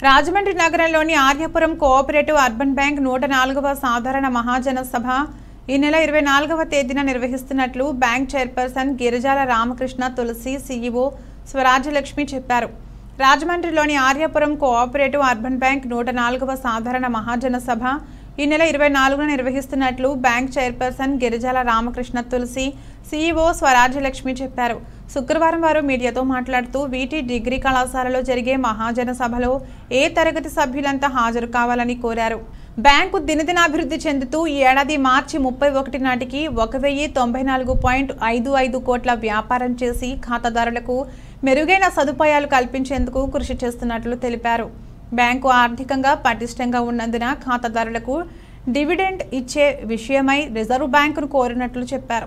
రాజమండ్రి నగరంలోని Aryapuram cooperative urban bank నూట నాలుగవ సాధారణ మహాజన సభ ఈ నెల ఇరవై నాలుగవ తేదీన నిర్వహిస్తున్నట్లు bank chairperson Girijala Ramakrishna Tulasi CEO Swarajyalakshmi చెప్పారు రాజమండ్రిలోని ఆర్యపురం కోఆపరేటివ్ అర్బన్ బ్యాంక్ నూట నాలుగవ సాధారణ మహాజన సభ ఈ నెల ఇరవై నాలుగున నిర్వహిస్తున్నట్లు bank chairperson Girijala Ramakrishna Tulasi CEO Swarajyalakshmi చెప్పారు శుక్రవారం వారు మీడియాతో మాట్లాడుతూ వీటి డిగ్రీ కళాశాలలో జరిగే మహాజన సభలో ఏ తరగతి సభ్యులంతా హాజరు కావాలని కోరారు బ్యాంకు దినదినాభివృద్ధి చెందుతూ ఈ ఏడాది మార్చి ముప్పై ఒకటి నాటికి ఒక వెయ్యి తొంభై నాలుగు పాయింట్ ఐదు ఐదు కోట్ల వ్యాపారం చేసి ఖాతాదారులకు మెరుగైన సదుపాయాలు కల్పించేందుకు కృషి చేస్తున్నట్లు తెలిపారు బ్యాంకు ఆర్థికంగా పటిష్టంగా ఉన్నందున ఖాతాదారులకు డివిడెండ్ ఇచ్చే విషయమై రిజర్వ్ బ్యాంకును కోరినట్లు చెప్పారు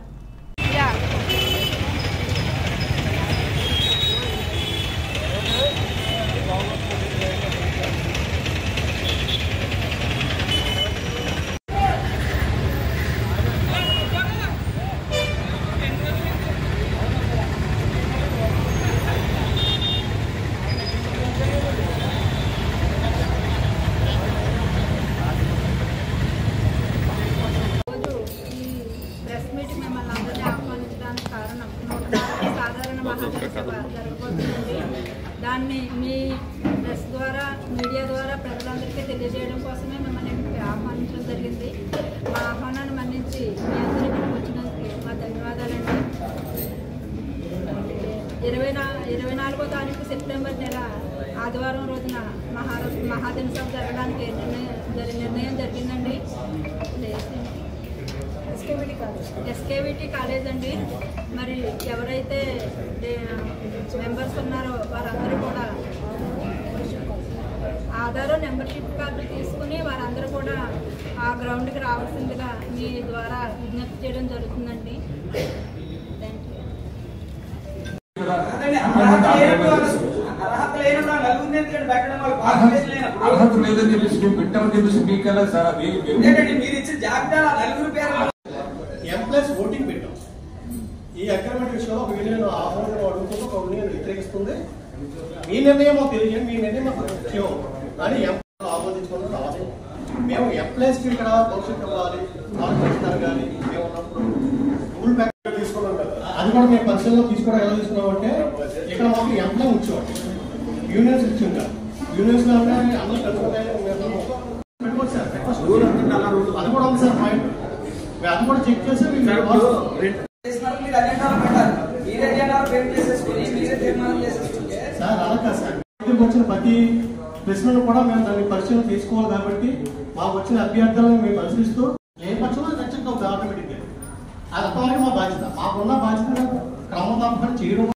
రోజు ఈ ప్రెస్ మీట్ మిమ్మల్ని అందరినీ ఆహ్వానించడానికి కారణం నూట నాలుగు సాధారణ మహాజన సభ జరగబోతుందండి దాన్ని మీ ప్రెస్ ద్వారా మీడియా ద్వారా ప్రజలందరికీ తెలియజేయడం కోసమే మిమ్మల్ని ఇక్కడికి ఆహ్వానించడం జరిగింది మా ఆహ్వానాన్ని మన్నించి మీ అందరూ ఇక్కడికి వచ్చినందుకు మా ధన్యవాదాలండి ఇరవై నా ఇరవై నాలుగో తారీఖు సెప్టెంబర్ నెల ఆదివారం రోజున మహారా మహాజన సభ జరగడానికి నిర్ణయం జరి- నిర్ణయం జరిగిందండి ఎస్కేవిటి కాలేజ్ అండి మరి ఎవరైతే మెంబర్స్ ఉన్నారో వారందరూ కూడా ఆధార్ మెంబర్షిప్ కార్డు తీసుకుని వారందరూ కూడా ఆ గ్రౌండ్కి రావాల్సిందిగా మీ ద్వారా విజ్ఞప్తి చేయడం జరుగుతుందండి థ్యాంక్ యూ అర్హత లేనప్పుడు ఆ నలుగురిని ఎందుకంటే పెట్టడం వాళ్ళకి అర్హత పార్టిసిపేషన్ లేనప్పుడు అర్హత లేదని చెప్పేసి మేము పెట్టామని చెప్పేసి మీకు ఎలా సార్ అది ఏంటంటే మీరు ఇచ్చిన జాబితా ఆ నలుగురు పేరు ఎంప్లాయీస్ ఓటింగ్ పెట్టాం ఈ అగ్రిమెంట్ విషయంలో ఒక యూనియన్ ఆహ్వానం అడుగుతుంది ఒక యూనియన్ వ్యతిరేకిస్తుంది మీ నిర్ణయం మాకు తెలియజేయండి మీ నిర్ణయం మాకు ముఖ్యం అని ఎంప్లాయ్ ఆమోదించుకోవడం అవసరం మేము ఎంప్లాయీస్ కి ఇక్కడ భవిష్యత్తు ఇవ్వాలి వాళ్ళకి పెంచుతారు కానీ మేము ఉన్నప్పుడు రూల్ బ్యాక్ తీసుకున్నాం కదా అది కూడా మేము పరిశీలనలో తీసుకోవడం ఎలా తీసుకున్నాం అంటే ఇక్కడ మాకు ఎంప్లాయ్ ఉంచేవాడు యూనియన్స్ ఇచ్చింది కాదు యూనియన్స్ లో ఉంటే అందరూ కలుసుకుంటే పెట్టుకోవచ్చు సార్ పెట్టుకోవచ్చు అది కూడా ఉంది సార్ పాయింట్ అది కూడా చెక్ చేసి మేము చేసినారు మీరు అజెండాలో పెట్టాలి మీరు అజెండాలో పేరు చేసేసుకుని మీరే తీర్మానం చేసేసుకుంటే సార్ అలా కాదు సార్ దగ్గరికి వచ్చిన ప్రతి ప్రశ్నను కూడా మేము దాన్ని పరిశీలన తీసుకోవాలి కాబట్టి మాకు వచ్చిన అభ్యర్థులను మేము పరిశీలిస్తూ ఏ పక్షంలో రక్షణ అవుతుంది ఆటోమేటిక్గా అది అంతవరకు మా బాధ్యత మాకున్న బాధ్యత క్రమం తప్పని చేయడం